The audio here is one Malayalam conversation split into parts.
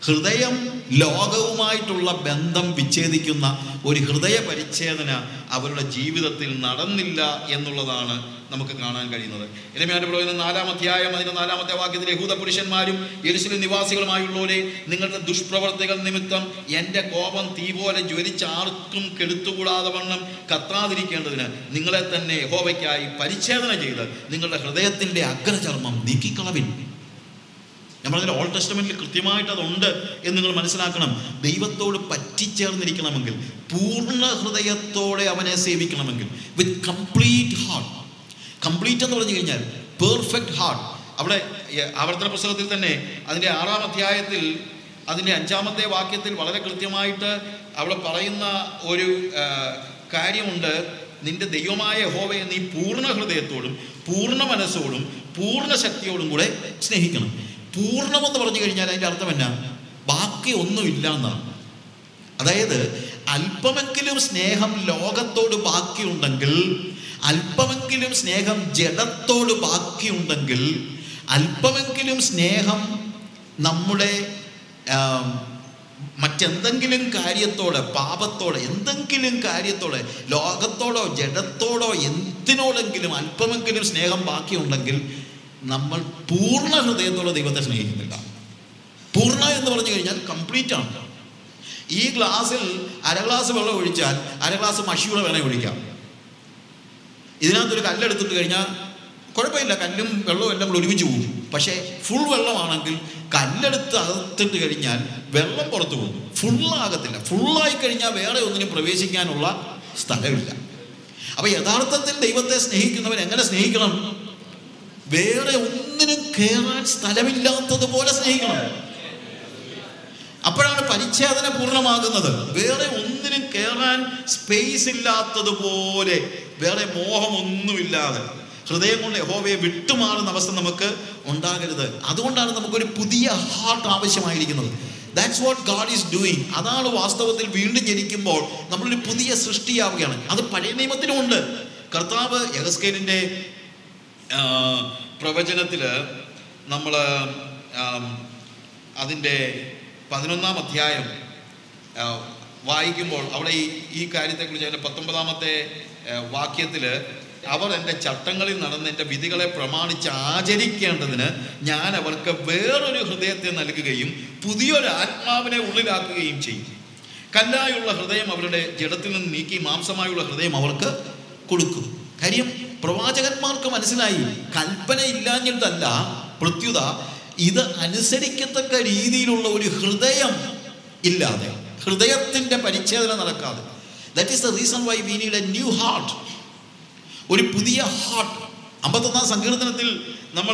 ഹൃദയം ലോകവുമായിട്ടുള്ള ബന്ധം വിച്ഛേദിക്കുന്ന ഒരു ഹൃദയ പരിച്ഛേദന അവരുടെ ജീവിതത്തിൽ നടന്നില്ല എന്നുള്ളതാണ് നമുക്ക് കാണാൻ കഴിയുന്നത് ഇരമ്യാന്റെ പ്രവചനം നാലാം അധ്യായം അതിന്റെ നാലാമത്തെ വാക്യത്തിൽ യഹൂദ പുരുഷന്മാരും യെരുസലേം നിവാസികളുമായുള്ളവരെ നിങ്ങളുടെ ദുഷ്പ്രവർത്തികൾ നിമിത്തം എൻ്റെ കോപം തീ പോലെ ജ്വലിച്ച് ആർക്കും കെടുത്തുകൂടാതെ വണ്ണം കത്താതിരിക്കേണ്ടതിന് നിങ്ങളെ തന്നെ യഹോവയ്ക്കായി പരിച്ഛേദന ചെയ്ത് നിങ്ങളുടെ ഹൃദയത്തിൻ്റെ അഗ്രചർമ്മം നീക്കിക്കളവിൻ ഞാൻ പറഞ്ഞ ഓൾഡ് ടെസ്റ്റമെന്റിൽ കൃത്യമായിട്ട് അതുണ്ട് എന്ന് നിങ്ങൾ മനസ്സിലാക്കണം ദൈവത്തോട് പറ്റിച്ചേർന്നിരിക്കണമെങ്കിൽ പൂർണ്ണ ഹൃദയത്തോടെ അവനെ സേവിക്കണമെങ്കിൽ വിത്ത് കംപ്ലീറ്റ് ഹാർട്ട് കംപ്ലീറ്റ് എന്ന് പറഞ്ഞു കഴിഞ്ഞാൽ പെർഫെക്റ്റ് ഹാർട്ട് അവിടെ ഏർ, ആവർത്തന പുസ്തകത്തിൽ തന്നെ അതിൻ്റെ ആറാം അധ്യായത്തിൽ അതിൻ്റെ അഞ്ചാമത്തെ വാക്യത്തിൽ വളരെ കൃത്യമായിട്ട് അവിടെ പറയുന്ന ഒരു ആ, കാര്യമുണ്ട് നിന്റെ ദൈവമായ യഹോവയെ നീ പൂർണ്ണ ഹൃദയത്തോടും പൂർണ്ണ മനസ്സോടും പൂർണ്ണ ശക്തിയോടും കൂടെ സ്നേഹിക്കണം പൂർണ്ണമെന്ന് പറഞ്ഞു കഴിഞ്ഞാൽ അതിൻ്റെ അർത്ഥം എന്നാ ബാക്കി ഒന്നുമില്ല എന്നാണ് അതായത് അല്പമെങ്കിലും സ്നേഹം ലോകത്തോട് ബാക്കിയുണ്ടെങ്കിൽ അല്പമെങ്കിലും സ്നേഹം ജഡത്തോട് ബാക്കിയുണ്ടെങ്കിൽ അല്പമെങ്കിലും സ്നേഹം നമ്മുടെ ആം, മറ്റെന്തെങ്കിലും കാര്യത്തോടെ പാപത്തോടെ എന്തെങ്കിലും കാര്യത്തോടെ ലോകത്തോടോ ജഡത്തോടോ എന്തിനോടെങ്കിലും അല്പമെങ്കിലും സ്നേഹം ബാക്കിയുണ്ടെങ്കിൽ നമ്മൾ പൂർണ്ണ ഹൃദയത്തോടെ ദൈവത്തെ സ്നേഹിക്കുന്നില്ല പൂർണ്ണ എന്ന് പറഞ്ഞു കഴിഞ്ഞാൽ കംപ്ലീറ്റ് ആണ് ഈ ഗ്ലാസ്സിൽ അര ഗ്ലാസ് വെള്ളം ഒഴിച്ചാൽ അര ഗ്ലാസ് മഷിയൂടെ വേണേൽ ഒഴിക്കാം ഇതിനകത്തൊരു കല്ലെടുത്തിട്ട് കഴിഞ്ഞാൽ കുഴപ്പമില്ല കല്ലും വെള്ളവും എല്ലാം കൂടി ഒരുമിച്ച് പോകും പക്ഷേ ഫുൾ വെള്ളമാണെങ്കിൽ കല്ലെടുത്ത് അകത്തിട്ട് കഴിഞ്ഞാൽ വെള്ളം പുറത്തു പോകും ഫുള്ളാകത്തില്ല ഫുള്ളായി കഴിഞ്ഞാൽ വേറെ ഒന്നിനും പ്രവേശിക്കാനുള്ള സ്ഥലമില്ല അപ്പൊ യഥാർത്ഥത്തിൽ ദൈവത്തെ സ്നേഹിക്കുന്നവൻ എങ്ങനെ സ്നേഹിക്കണം വേറെ ഒന്നിനും കയറാൻ സ്ഥലമില്ലാത്തതുപോലെ സ്നേഹിക്കണം അപ്പോഴാണ് പരിച്ഛേദന പൂർണ്ണമാകുന്നത് വേറെ ഒന്നിനും കയറാൻ സ്പേസ് ഇല്ലാത്തതുപോലെ വേറെ മോഹമൊന്നുമില്ലാതെ ഹൃദയം കൊണ്ട് യഹോവയെ വിട്ടുമാറുന്ന അവസ്ഥ നമുക്ക് ഉണ്ടാകരുത് അതുകൊണ്ടാണ് നമുക്കൊരു പുതിയ ഹാർട്ട് ആവശ്യമായിരിക്കുന്നത് that's what God is doing അതാണ് വാസ്തവത്തിൽ വീണ്ടും ജനിക്കുമ്പോൾ നമ്മളൊരു പുതിയ സൃഷ്ടിയാവുകയാണ് അത് പഴയ നിയമത്തിലുമുണ്ട് കർത്താവ് യഹസ്കേലിൻ്റെ പ്രവചനത്തിൽ നമ്മൾ അതിൻ്റെ പതിനൊന്നാം അധ്യായം ആ, വായിക്കുമ്പോൾ അവിടെ ഈ ഈ കാര്യത്തെക്കുറിച്ച് അതിൻ്റെ പത്തൊമ്പതാമത്തെ വാക്യത്തിൽ അവർ എൻ്റെ ചട്ടങ്ങളിൽ നടന്ന് എൻ്റെ വിധികളെ പ്രമാണിച്ച് ആചരിക്കേണ്ടതിന് ഞാൻ അവർക്ക് വേറൊരു ഹൃദയത്തെ നൽകുകയും പുതിയൊരു ആത്മാവിനെ ഉള്ളിലാക്കുകയും ചെയ്യും കല്ലായുള്ള ഹൃദയം അവരുടെ ജഡത്തിൽ നിന്ന് നീക്കി മാംസമായുള്ള ഹൃദയം അവർക്ക് കൊടുക്കും കാര്യം പ്രവാചകന്മാർക്ക് മനസ്സിലായി കൽപ്പന ഇല്ലാഞ്ഞിട്ടല്ല പ്രത്യുത ഇത് അനുസരിക്കത്തക്ക രീതിയിലുള്ള ഒരു ഹൃദയം ഇല്ലാതെ ഹൃദയത്തിന്റെ പരിച്ഛേദന നടക്കാതെ that is the reason why we need a new heart ഒരു പുതിയ ഹാർട്ട് അമ്പത്തൊന്നാം സങ്കീർത്തനത്തിൽ നമ്മൾ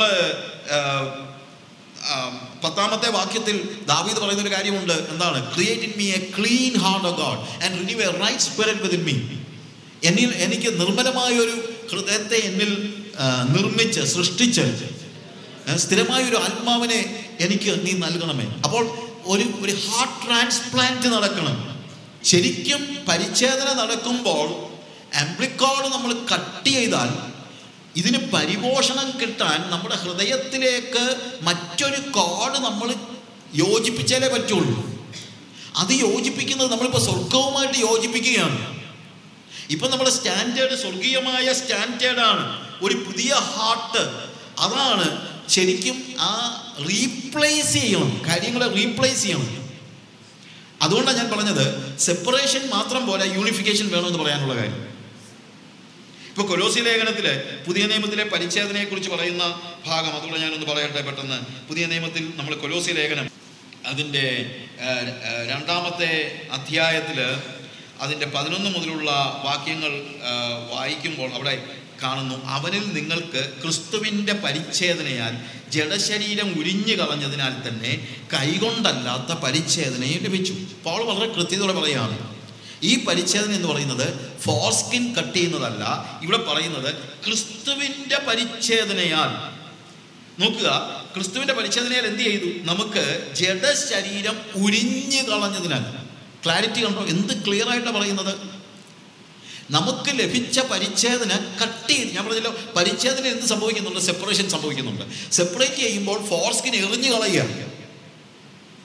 പത്താമത്തെ വാക്യത്തിൽ ദാവീദ് പറയുന്ന ഒരു കാര്യമുണ്ട് എന്താണ് create in me a clean heart of God and renew a right spirit within me എന്നിൽ എനിക്ക് നിർമ്മലമായ ഒരു ഹൃദയത്തെ എന്നിൽ ആ, നിർമ്മിച്ച് സൃഷ്ടിച്ച് ആ, സ്ഥിരമായ ഒരു ആത്മാവിനെ എനിക്ക് നീ നൽകണമേ അപ്പോൾ ഒരു ഒരു ഹാർട്ട് ട്രാൻസ്പ്ലാന്റ് നടക്കണം ശരിക്കും പരിച്ഛേദന നടക്കുമ്പോൾ ആംപ്ലിക്കോഡ് നമ്മൾ കട്ട് ചെയ്താൽ ഇതിന് പരിപോഷണം കിട്ടാൻ നമ്മുടെ ഹൃദയത്തിലേക്ക് മറ്റൊരു കോഡ് നമ്മൾ യോജിപ്പിച്ചാലേ പറ്റുള്ളൂ അത് യോജിപ്പിക്കുന്നത് നമ്മളിപ്പോൾ സ്വർഗവുമായിട്ട് യോജിപ്പിക്കുകയാണ് ഇപ്പൊ നമ്മുടെ സ്റ്റാൻഡേർഡ് സ്വർഗീയമായ സ്റ്റാൻഡേർഡാണ് ഒരു പുതിയ ഹാർട്ട് അതാണ് ശരിക്കും ആ റീപ്ലേസ് ചെയ്യണം കാര്യങ്ങളെ റീപ്ലേസ് ചെയ്യണം അതുകൊണ്ടാണ് ഞാൻ പറഞ്ഞത് സെപ്പറേഷൻ മാത്രം പോലെ യൂണിഫിക്കേഷൻ വേണമെന്ന് പറയാനുള്ള കാര്യം ഇപ്പൊ കൊലോസി ലേഖനത്തിലെ പുതിയ നിയമത്തിലെ പരിച്ഛേദനയെ കുറിച്ച് പറയുന്ന ഭാഗം അതുകൊണ്ട് ഞാനൊന്ന് പറയട്ടെ പെട്ടെന്ന് പുതിയ നിയമത്തിൽ നമ്മൾ കൊലോസി ലേഖനം അതിൻ്റെ ആ, ആ, രണ്ടാമത്തെ അധ്യായത്തിൽ അതിൻ്റെ പതിനൊന്ന് മുതലുള്ള വാക്യങ്ങൾ ആ, വായിക്കുമ്പോൾ അവിടെ കാണുന്നു അവനിൽ നിങ്ങൾക്ക് ക്രിസ്തുവിൻ്റെ പരിച്ഛേദനയാൽ ജഡശരീരം ഉരിഞ്ഞു കളഞ്ഞതിനാൽ തന്നെ കൈകൊണ്ടല്ലാത്ത പരിച്ഛേദനയും ലഭിച്ചു അപ്പോൾ വളരെ കൃത്യതയോടെ പറയുകയാണ് ഈ പരിച്ഛേദന എന്ന് പറയുന്നത് ഫോർസ്കിൻ കട്ട് ചെയ്യുന്നതല്ല ഇവിടെ പറയുന്നത് ക്രിസ്തുവിൻ്റെ പരിച്ഛേദനയാൽ നോക്കുക ക്രിസ്തുവിന്റെ പരിച്ഛേദനയാൽ എന്ത് ചെയ്തു നമുക്ക് ജഡശരീരം ഉരിഞ്ഞു കളഞ്ഞതിനാൽ ക്ലാരിറ്റി കണ്ടോ എന്ത് ക്ലിയർ ആയിട്ടാണ് പറയുന്നത് നമുക്ക് ലഭിച്ച പരിച്ഛേദന കട്ട് ചെയ്ത് ഞാൻ പറഞ്ഞല്ലോ പരിച്ഛേദന എന്ത് സംഭവിക്കുന്നുണ്ട് സെപ്പറേഷൻ സംഭവിക്കുന്നുണ്ട് സെപ്പറേറ്റ് ചെയ്യുമ്പോൾ ഫോർസ്കിൻ എറിഞ്ഞു കളയുക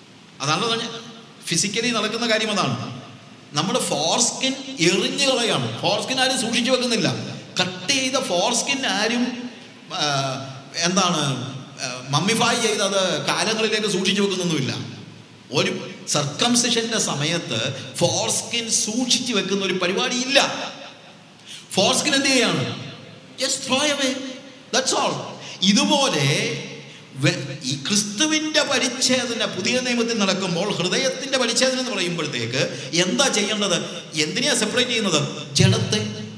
അതാണ് ഫിസിക്കലി നടക്കുന്ന കാര്യം അതാണ് നമ്മുടെ ഫോർസ്കിൻ എറിഞ്ഞു കളയാണ് ഫോർസ്കിൻ ആരും സൂക്ഷിച്ചു വെക്കുന്നില്ല കട്ട് ചെയ്ത ഫോർസ്കിൻ ആരും ആ, എന്താണ് മമ്മിഫൈ ചെയ്തത് കാലങ്ങളിലേക്ക് സൂക്ഷിച്ചു വെക്കുന്നൊന്നുമില്ല ഒരു സർക്കംസിഷന്റെ സമയത്ത് ഫോർസ്കിൻ സൂക്ഷിച്ചു വെക്കുന്ന ഒരു പരിപാടി ഇല്ല ഫോർസ്കിൻ എന്ത് ചെയ്യാണ് just throw away that's all ഇതുപോലെ വെ- ഈ ക്രിസ്തുവിന്റെ പരിച്ഛേദന പുതിയ നിയമത്തിൽ നടക്കുമ്പോൾ ഹൃദയത്തിന്റെ പരിച്ഛേദന എന്ന് പറയുമ്പോഴത്തേക്ക് എന്താ ചെയ്യേണ്ടത് എന്തിനെയാ സെപ്പറേറ്റ് ചെയ്യുന്നത് ജഡത്തെ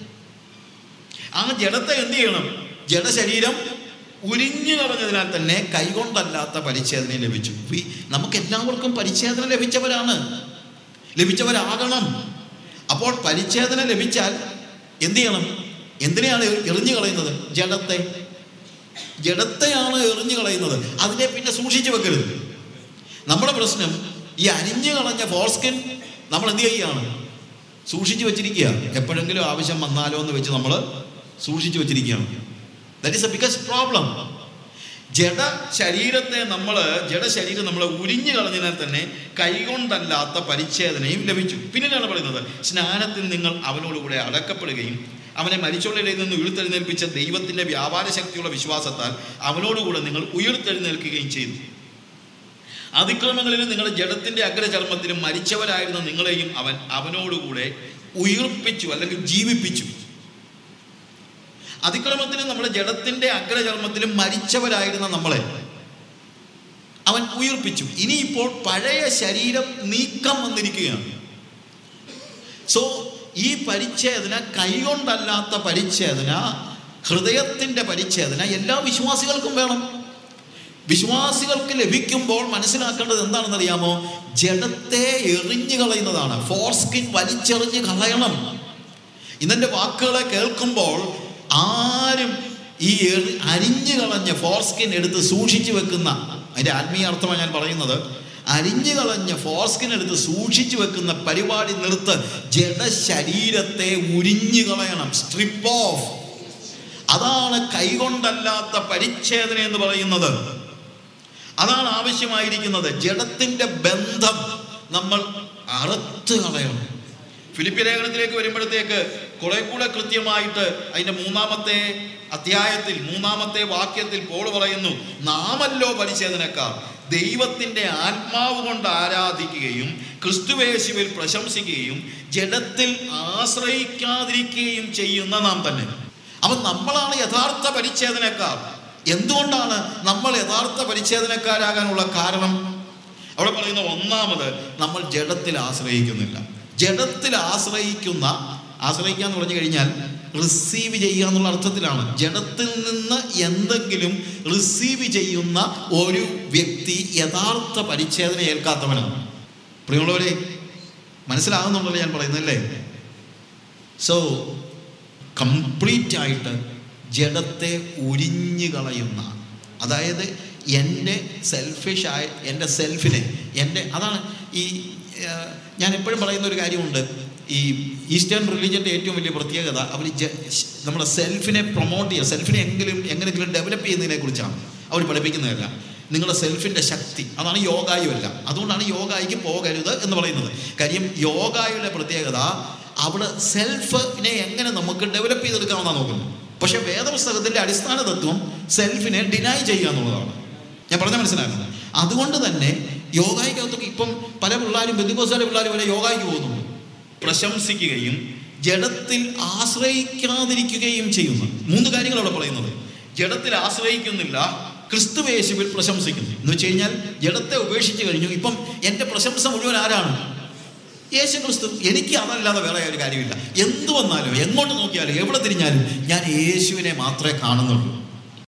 ആ ജഡത്തെ എന്ത് ചെയ്യണം ജഡശരീരം ഉരിഞ്ഞു കളഞ്ഞതിനാൽ തന്നെ കൈകൊണ്ടല്ലാത്ത പരിച്ഛേദന ലഭിച്ചു വി- നമുക്ക് എല്ലാവർക്കും പരിച്ഛേദന ലഭിച്ചവരാണ് ലഭിച്ചവരാകണം അപ്പോൾ പരിച്ഛേദന ലഭിച്ചാൽ എന്ത് ചെയ്യണം എന്തിനെയാണ് എറിഞ്ഞു കളയുന്നത് ജഡത്തെ ജഡത്തെയാണ് എറിഞ്ഞു കളയുന്നത് അതിനെ പിന്നെ സൂക്ഷിച്ചു വെക്കരുത് നമ്മുടെ പ്രശ്നം ഈ അരിഞ്ഞു കളഞ്ഞ ഫോർസ്കിൻ നമ്മൾ എന്ത് ചെയ്യുകയാണ് സൂക്ഷിച്ചു വെച്ചിരിക്കുക എപ്പോഴെങ്കിലും ആവശ്യം വന്നാലോ എന്ന് വെച്ച് നമ്മൾ സൂക്ഷിച്ചു വെച്ചിരിക്കുകയാണ് that is a biggest problem ജഡ ശരീരത്തെ നമ്മൾ ജഡശരീരം നമ്മൾ ഉരിഞ്ഞു കളഞ്ഞതിനാൽ തന്നെ കൈകൊണ്ടല്ലാത്ത പരിച്ഛേദനയും ലഭിച്ചു പിന്നീടാണ് പറയുന്നത് സ്നാനത്തിൽ നിങ്ങൾ അവനോടുകൂടെ അടക്കപ്പെടുകയും അവനെ മരിച്ചോളിടയിൽ നിന്ന് ഉയർത്തെഴുന്നേൽപ്പിച്ച ദൈവത്തിന്റെ വ്യാപാര ശക്തിയുള്ള വിശ്വാസത്താൽ അവനോടുകൂടെ നിങ്ങൾ ഉയർത്തെഴുന്നേൽക്കുകയും ചെയ്തു അതിക്രമങ്ങളിലും നിങ്ങളുടെ ജഡത്തിന്റെ അഗ്രചർമ്മത്തിലും മരിച്ചവരായിരുന്ന നിങ്ങളെയും അവൻ അവനോടുകൂടെ ഉയർപ്പിച്ചു അല്ലെങ്കിൽ ജീവിപ്പിച്ചു അതിക്രമത്തിലും നമ്മുടെ ജഡത്തിന്റെ അഗ്രചർമ്മത്തിലും മരിച്ചവരായിരുന്ന നമ്മളെ അവൻ ഉയർപ്പിച്ചു ഇനിയിപ്പോൾ പഴയ ശരീരം നീക്കം വന്നിരിക്കുകയാണ് സോ ഈ പരിച്ഛേദന കൈകൊണ്ടല്ലാത്ത പരിച്ഛേദന ഹൃദയത്തിന്റെ പരിച്ഛേദന എല്ലാ വിശ്വാസികൾക്കും വേണം വിശ്വാസികൾക്ക് ലഭിക്കുമ്പോൾ മനസ്സിലാക്കേണ്ടത് എന്താണെന്ന് അറിയാമോ ജഡത്തെ എറിഞ്ഞു കളയുന്നതാണ് ഫോർസ്കിൻ വലിച്ചെറിഞ്ഞ് കളയണം ഇന്നെൻ്റെ വാക്കുകളെ കേൾക്കുമ്പോൾ ആരും ഈ എറി അരിഞ്ഞു കളഞ്ഞ ഫോർസ്കിൻ എടുത്ത് സൂക്ഷിച്ചു വെക്കുന്ന അതിൻ്റെ ആത്മീയ അർത്ഥമാണ് ഞാൻ പറയുന്നത് അരിഞ്ഞു കളഞ്ഞ ഫോർസ്കിൻ എടുത്ത് സൂക്ഷിച്ചു വെക്കുന്ന പരിപാടി നിർത്ത് ജഡശരീരത്തെ ഉരിഞ്ഞു കളയണം സ്ട്രിപ്പ് ഓഫ് അതാണ് കൈകൊണ്ടല്ലാത്ത പരിച്ഛേദന എന്ന് പറയുന്നത് അതാണ് ആവശ്യമായിരിക്കുന്നത് ജഡത്തിന്റെ ബന്ധം നമ്മൾ അറുത്ത് കളയണം ഫിലിപ്പി ലേഖനത്തിലേക്ക് വരുമ്പോഴത്തേക്ക് കുറെ കൂടെ കൃത്യമായിട്ട് അതിന്റെ മൂന്നാമത്തെ അധ്യായത്തിൽ മൂന്നാമത്തെ വാക്യത്തിൽ പോൾ പറയുന്നു നാമല്ലോ പരിച്ഛേദനക്കാർ ദൈവത്തിന്റെ ആത്മാവ് കൊണ്ട് ആരാധിക്കുകയും ക്രിസ്തുവേശുവിൽ പ്രശംസിക്കുകയും ജഡത്തിൽ ആശ്രയിക്കാതിരിക്കുകയും ചെയ്യുന്ന നാം തന്നെ അപ്പൊ നമ്മളാണ് യഥാർത്ഥ പരിച്ഛേദനക്കാർ എന്തുകൊണ്ടാണ് നമ്മൾ യഥാർത്ഥ പരിച്ഛേദനക്കാരാകാനുള്ള കാരണം അവിടെ പറയുന്ന ഒന്നാമത് നമ്മൾ ജഡത്തിൽ ആശ്രയിക്കുന്നില്ല ജഡത്തിൽ ആശ്രയിക്കുന്ന ആശ്രയിക്കുക എന്ന് പറഞ്ഞു കഴിഞ്ഞാൽ റിസീവ് ചെയ്യുക എന്നുള്ള അർത്ഥത്തിലാണ് ജഡത്തിൽ നിന്ന് എന്തെങ്കിലും റിസീവ് ചെയ്യുന്ന ഒരു വ്യക്തി യഥാർത്ഥ പരിച്ഛേദന ഏൽക്കാത്തവനാണ് പ്രിയമുള്ളവരെ മനസ്സിലാകുന്നുണ്ടല്ലോ ഞാൻ പറയുന്നല്ലേ സോ കംപ്ലീറ്റ് ആയിട്ട് ജഡത്തെ ഉരിഞ്ഞു കളയുന്ന അതായത് എൻ്റെ സെൽഫിഷായ എൻ്റെ സെൽഫിനെ എൻ്റെ അതാണ് ഈ ആ, ഞാൻ എപ്പോഴും പറയുന്ന ഒരു കാര്യമുണ്ട് ഈ ഈസ്റ്റേൺ റിലീജിയൻ്റെ ഏറ്റവും വലിയ പ്രത്യേകത അവർ ജ നമ്മുടെ സെൽഫിനെ പ്രൊമോട്ട് ചെയ്യുക സെൽഫിനെ എങ്കിലും എങ്ങനെയെങ്കിലും ഡെവലപ്പ് ചെയ്യുന്നതിനെ കുറിച്ചാണ് അവർ പഠിപ്പിക്കുന്നതല്ല നിങ്ങളുടെ സെൽഫിൻ്റെ ശക്തി അതാണ് യോഗായുമല്ല അതുകൊണ്ടാണ് യോഗായിക്ക് പോകരുത് എന്ന് പറയുന്നത് കാര്യം യോഗായുടെ പ്രത്യേകത അവിടെ സെൽഫിനെ എങ്ങനെ നമുക്ക് ഡെവലപ്പ് ചെയ്തെടുക്കാമെന്നാണ് നോക്കുന്നത് പക്ഷെ വേദപുസ്തകത്തിന്റെ അടിസ്ഥാന തത്വം സെൽഫിനെ ഡിനൈ ചെയ്യുക എന്നുള്ളതാണ് ഞാൻ പറഞ്ഞ മനസ്സിലാക്കുന്നത് അതുകൊണ്ട് തന്നെ യോഗായിക്കകത്തൊക്കെ ഇപ്പം പല പിള്ളേരും ബന്ധുക്കോസാലെ പിള്ളേർ വരെ യോഗായിക്ക് പോകുന്നുണ്ട് പ്രശംസിക്കുകയും ജഡത്തിൽ ആശ്രയിക്കാതിരിക്കുകയും ചെയ്യുന്നു മൂന്ന് കാര്യങ്ങൾ അവിടെ പറയുന്നത് ജഡത്തിൽ ആശ്രയിക്കുന്നില്ല ക്രിസ്തുവേശുവിൽ പ്രശംസിക്കുന്നു എന്ന് വെച്ച് കഴിഞ്ഞാൽ ജഡത്തെ ഉപേക്ഷിച്ച് കഴിഞ്ഞു ഇപ്പം എൻ്റെ പ്രശംസ മുഴുവൻ ആരാണ് യേശു ക്രിസ്തു എനിക്ക് അതല്ലാതെ വേറെ ഒരു കാര്യമില്ല എന്തു വന്നാലും എങ്ങോട്ട് നോക്കിയാലും എവിടെ തിരിഞ്ഞാലും ഞാൻ യേശുവിനെ മാത്രമേ കാണുന്നുള്ളൂ